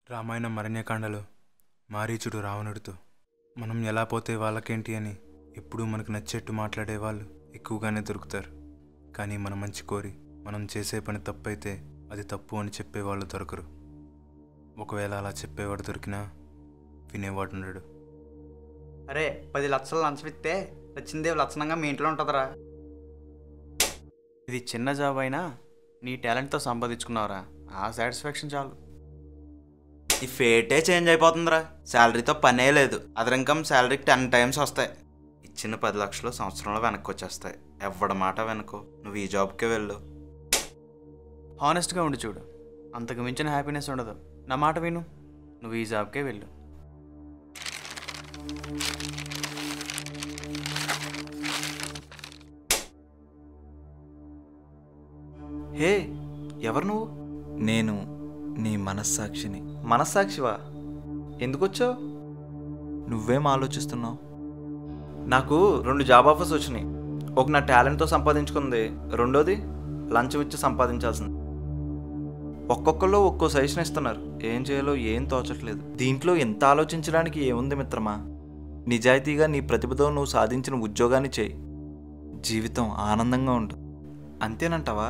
రామాయణం అరణ్యకాండలో మారీచుడు రావణుడితో మనం ఎలా పోతే వాళ్ళకేంటి అని ఎప్పుడూ మనకు నచ్చేట్టు మాట్లాడే వాళ్ళు ఎక్కువగానే దొరుకుతారు కానీ మన మంచి కోరి మనం చేసే పని తప్పైతే అది తప్పు అని చెప్పేవాళ్ళు దొరకరు ఒకవేళ అలా చెప్పేవాడు దొరికినా వినేవాడు ఉండడు అరే పది లక్షలు లంచం ఇస్తే లచ్చిందేవి లక్షణంగా మీ ఇంట్లో ఉంటుందిరా ఇది చిన్న జాబ్ అయినా నీ టాలెంట్తో సంపాదించుకున్నావురా ఆ సాటిస్ఫాక్షన్ చాలు ఈ ఫేటే చేంజ్ అయిపోతుందిరా శాలరీతో పనే లేదు అదర్ ఇన్కమ్ శాలరీకి టెన్ టైమ్స్ వస్తాయి ఇచ్చిన పది లక్షలు సంవత్సరంలో వెనక్కి వచ్చేస్తాయి ఎవడ మాట వెనుకో నువ్వు ఈ జాబ్కే వెళ్ళు హానెస్ట్గా ఉండి చూడు అంతకు మించిన హ్యాపీనెస్ ఉండదు నా మాట విను నువ్వు ఈ జాబ్కే వెళ్ళు హే ఎవరు నువ్వు నేను నీ మనస్సాక్షిని మనస్సాక్షివా ఎందుకు వచ్చావు నువ్వేం ఆలోచిస్తున్నావు నాకు రెండు జాబ్ ఆఫర్స్ వచ్చినాయి ఒక నా టాలెంట్తో సంపాదించుకుంది రెండోది లంచం ఇచ్చి సంపాదించాల్సింది ఒక్కొక్కళ్ళు ఒక్కో సజెషన్ ఇస్తున్నారు ఏం చేయాలో ఏం తోచట్లేదు దీంట్లో ఎంత ఆలోచించడానికి ఏముంది మిత్రమా నిజాయితీగా నీ ప్రతిభతో నువ్వు సాధించిన ఉద్యోగాన్ని చేయి జీవితం ఆనందంగా ఉంటుంది అంతేనంటావా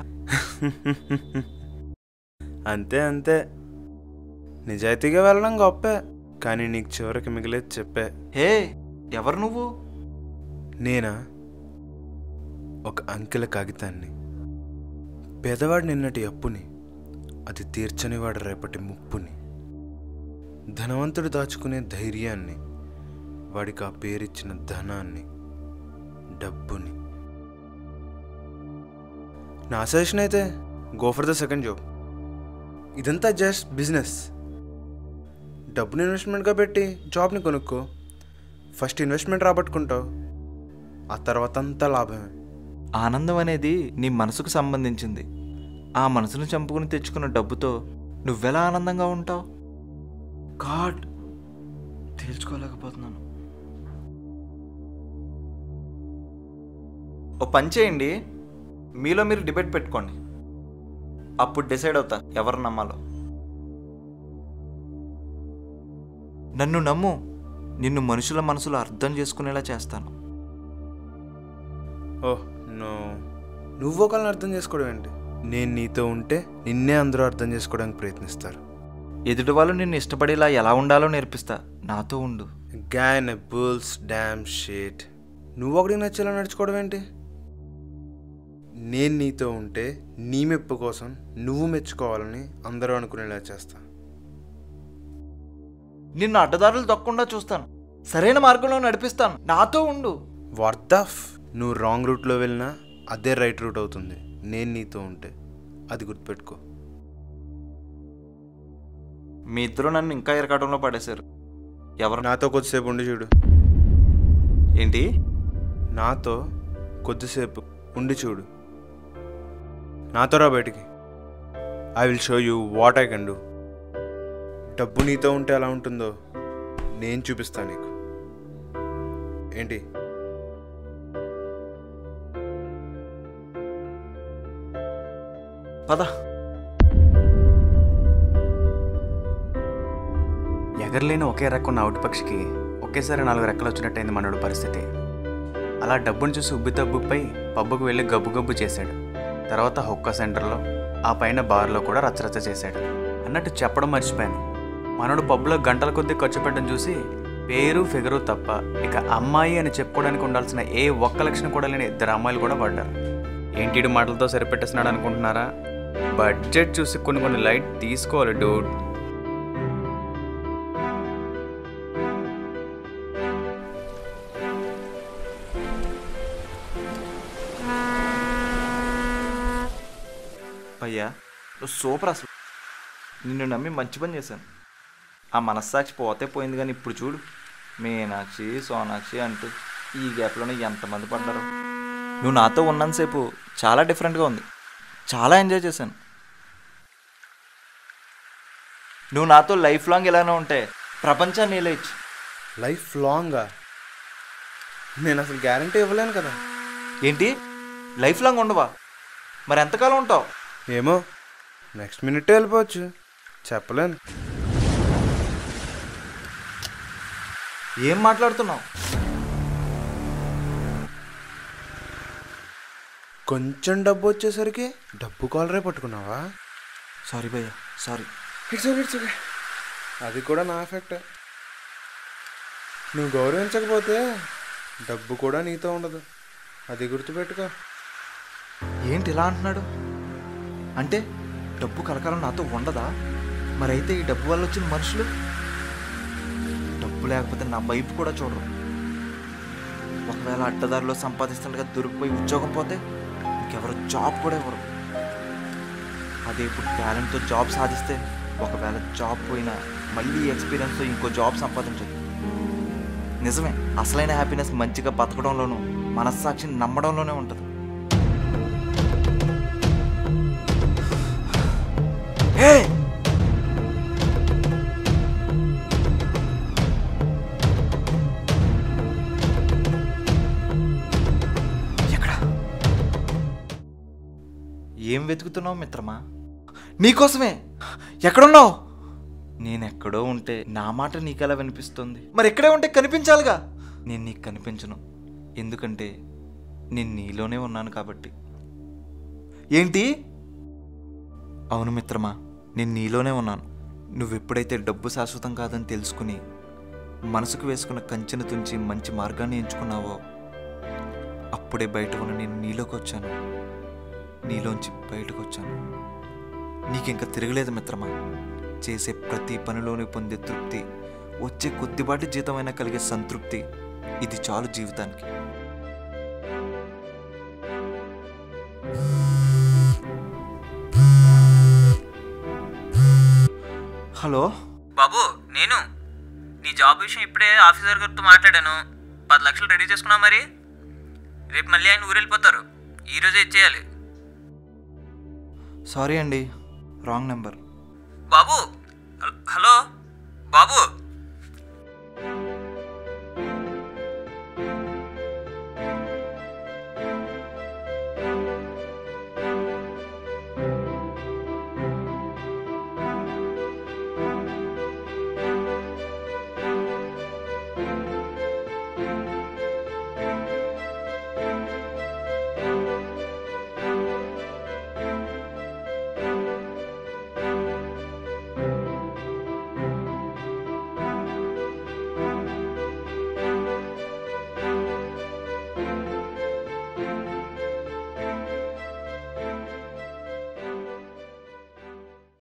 అంతే అంతే నిజాయితీగా వెళ్ళడం గొప్పే కానీ నీకు చివరికి మిగిలేది చెప్పే హే ఎవరు నువ్వు నేనా ఒక అంకెల కాగితాన్ని పేదవాడు నిన్నటి అప్పుని అది తీర్చనివాడు రేపటి ముప్పుని ధనవంతుడు దాచుకునే ధైర్యాన్ని వాడికి ఆ పేరిచ్చిన ధనాన్ని డబ్బుని నా సజెషన్ అయితే go for the second job ఇదంతా జస్ట్ బిజినెస్ డబ్బుని ఇన్వెస్ట్మెంట్గా పెట్టి జాబ్ని కొనుక్కో ఫస్ట్ ఇన్వెస్ట్మెంట్ రాబట్టుకుంటావు ఆ తర్వాత అంతా లాభమే ఆనందం అనేది నీ మనసుకు సంబంధించింది ఆ మనసును చంపుకుని తెచ్చుకున్న డబ్బుతో నువ్వెలా ఆనందంగా ఉంటావు గాడ్ తేల్చుకోలేకపోతున్నాను ఓ పని చేయండి మీలో మీరు డిబేట్ పెట్టుకోండి అప్పుడు డిసైడ్ అవుతా ఎవరు నమ్మాలో నన్ను నమ్ము నిన్ను మనుషుల మనసులో అర్థం చేసుకునేలా చేస్తాను ఓహ్ నో నువ్వు ఒకళ్ళని అర్థం చేసుకోవడం ఏంటి నేను నీతో ఉంటే నిన్నే అందరూ అర్థం చేసుకోవడానికి ప్రయత్నిస్తారు ఎదుటి వాళ్ళు నిన్ను ఇష్టపడేలా ఎలా ఉండాలో నేర్పిస్తా నాతో ఉండు గ్యాన్ బుల్స్ డ్యామ్ షేట్ నువ్వు ఒకటి నచ్చేలా నడుచుకోవడం ఏంటి నేను నీతో ఉంటే నీ మెప్పు కోసం నువ్వు మెచ్చుకోవాలని అందరూ అనుకునేలా చేస్తా నిన్ను అడ్డదారులు తొక్కకుండా చూస్తాను సరైన మార్గంలో నడిపిస్తాను నాతో ఉండు వర్దఫ్ నువ్వు రాంగ్ రూట్లో వెళ్ళినా అదే రైట్ రూట్ అవుతుంది నేను నీతో ఉంటే అది గుర్తుపెట్టుకో మీ ఇద్దరు నన్ను ఇంకా ఇరకాటంలో పడేశారు ఎవరు నాతో కొద్దిసేపు ఉండి చూడు ఏంటి నాతో కొద్దిసేపు ఉండి చూడు నాతో రా బయటికి I will show you what I can do డబ్బు నీతో ఉంటే ఎలా ఉంటుందో నేను చూపిస్తాను నీకు ఏంటి పద ఎగరలేని ఒకే రెక్కున్న అవుట్ పక్షికి ఒకేసారి నాలుగు రెక్కలు వచ్చినట్టయింది మనోడు పరిస్థితి అలా డబ్బును చూసి ఉబ్బి తబ్బుపై పబ్బుకు వెళ్ళి గబ్బు గబ్బు చేశాడు తర్వాత హొక్క సెంటర్లో ఆ పైన బార్లో కూడా రచ్చరచ్చ చేశాడు అన్నట్టు చెప్పడం మర్చిపోయాను మనోడు పబ్లో గంటల కొద్దీ ఖర్చు పెట్టడం చూసి పేరు ఫిగరు తప్ప ఇక అమ్మాయి అని చెప్పుకోవడానికి ఉండాల్సిన ఏ ఒక్క లక్షణం కూడా లేని ఇద్దరు అమ్మాయిలు కూడా పడ్డారు ఏంటి మాటలతో సరిపెట్టేస్తున్నాడు అనుకుంటున్నారా బడ్జెట్ చూసి కొన్ని కొన్ని లైట్ తీసుకోవాలి డూడ్ అయ్యా నువ్వు సూపర్ అసలు నిన్ను నమ్మి మంచి పని చేశాను ఆ మనస్సాక్షి పోతే పోయింది కానీ ఇప్పుడు చూడు మీనాక్షి సోనాక్షి అంటూ ఈ గ్యాప్లోనే ఎంతమంది పడ్డారు నువ్వు నాతో ఉన్నంతసేపు చాలా డిఫరెంట్గా ఉంది చాలా ఎంజాయ్ చేశాను నువ్వు నాతో లైఫ్ లాంగ్ ఇలానే ఉంటే ప్రపంచాన్ని నిలయచ్చు లైఫ్ లాంగా నేను అసలు గ్యారంటీ ఇవ్వలేను కదా ఏంటి లైఫ్ లాంగ్ ఉండవా మరి ఎంతకాలం ఉంటావు ఏమో నెక్స్ట్ మినిట్ వెళ్ళిపోవచ్చు చెప్పలేను ఏం మాట్లాడుతున్నావు కొంచెం డబ్బు వచ్చేసరికి డబ్బు కాలరే పట్టుకున్నావా సారీ భయ్య sorry it's okay it's okay అది కూడా నా ఎఫెక్ట్ నువ్వు గౌరవించకపోతే డబ్బు కూడా నీతో ఉండదు అది గుర్తుపెట్టుకో ఏంటి ఇలా అంటున్నాడు అంటే డబ్బు కలకాలం నాతో ఉండదా మరైతే ఈ డబ్బు వల్ల వచ్చిన మనుషులు డబ్బు లేకపోతే నా వైపు కూడా చూడరు ఒకవేళ అడ్డదారిలో సంపాదిస్తుండగా దొరికిపోయి ఉద్యోగం పోతే ఇంకెవరు జాబ్ కూడా ఇవ్వరు అదే ఇప్పుడు టాలెంట్తో జాబ్ సాధిస్తే ఒకవేళ జాబ్ పోయినా మళ్ళీ ఎక్స్పీరియన్స్తో ఇంకో జాబ్ సంపాదించదు నిజమే అసలైన హ్యాపీనెస్ మంచిగా బతకడంలోనూ మనస్సాక్షిని నమ్మడంలోనే ఉంటుంది హే ఎక్కడ ఏం వెతుకుతున్నావు మిత్రమా నీకోసమే ఎక్కడున్నావు నేనెక్కడో ఉంటే నా మాట నీకెలా వినిపిస్తుంది మరి ఎక్కడే ఉంటే కనిపించాలిగా నేను నీకు కనిపించను ఎందుకంటే నేను నీలోనే ఉన్నాను కాబట్టి ఏంటి అవును మిత్రమా నేను నీలోనే ఉన్నాను నువ్వెప్పుడైతే డబ్బు శాశ్వతం కాదని తెలుసుకుని మనసుకు వేసుకున్న కంచెను తుంచి మంచి మార్గాన్ని ఎంచుకున్నావో అప్పుడే బయట ఉన్న నేను నీలోకి వచ్చాను నీలోంచి బయటకు వచ్చాను నీకింక తిరగలేదు మిత్రమా చేసే ప్రతి పనిలోని పొందే తృప్తి వచ్చే కొద్దిపాటి జీతమైనా కలిగే సంతృప్తి ఇది చాలు జీవితానికి హలో బాబు నేను నీ జాబ్ విషయం ఇప్పుడే ఆఫీసర్ గారితో మాట్లాడాను పది లక్షలు రెడీ చేసుకున్నావు మరి రేపు మళ్ళీ ఆయన ఊరు వెళ్ళిపోతారు ఈరోజే ఇచ్చేయాలి సారీ అండి రాంగ్ నెంబర్ బాబు